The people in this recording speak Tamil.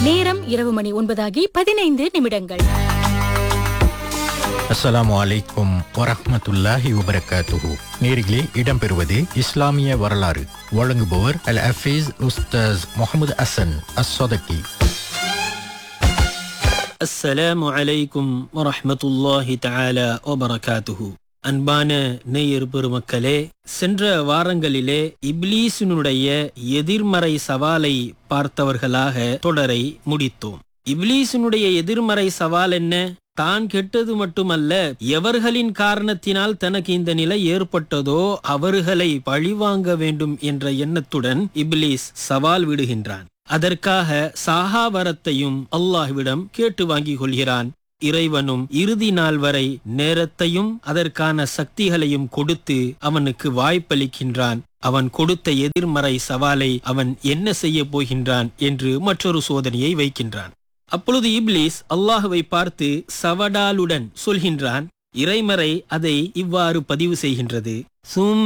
நேரம் இரவு மணி ஒன்பதாகி பதினைந்து நிமிடங்கள் அஸ்ஸலாமு அலைக்கும் வரஹ்மத்துல்லாஹி வபரகாத்துஹு நேரிலே இடம்பெறுவது இஸ்லாமிய வரலாறு வழங்குபவர் அல் ஹஃபீஸ் உஸ்தாஸ் முகமது அசன் அஸ்ஸதகி அஸ்ஸலாமு அலைக்கும் வரஹ்மத்துல்லாஹி தஆலா வபரகாத்துஹு அன்பான நேயர் பெருமக்களே சென்ற வாரங்களிலே இப்லீஸினுடைய எதிர்மறை சவாலை பார்த்தவர்களாக தொடரை முடித்தோம் இப்லீஸினுடைய எதிர்மறை சவால் என்ன தான் கெட்டது மட்டுமல்ல எவர்களின் காரணத்தினால் தனக்கு இந்த நிலை ஏற்பட்டதோ அவர்களை பழிவாங்க வேண்டும் என்ற எண்ணத்துடன் இப்லீஸ் சவால் விடுகின்றான் அதற்காக சாகாவரத்தையும் அல்லாஹ்விடம் கேட்டு வாங்கிக் கொள்கிறான் இறைவனும் இறுதி நாள் வரை நேரத்தையும் அதற்கான சக்திகளையும் கொடுத்து அவனுக்கு வாய்ப்பளிக்கின்றான் அவன் கொடுத்த எதிர்மறை சவாலை அவன் என்ன செய்ய போகின்றான் என்று மற்றொரு சோதனையை வைக்கின்றான் அப்பொழுது இப்லீஸ் அல்லாஹுவை பார்த்து சவடாலுடன் சொல்கின்றான் இறைமறை அதை இவ்வாறு பதிவு செய்கின்றது சும்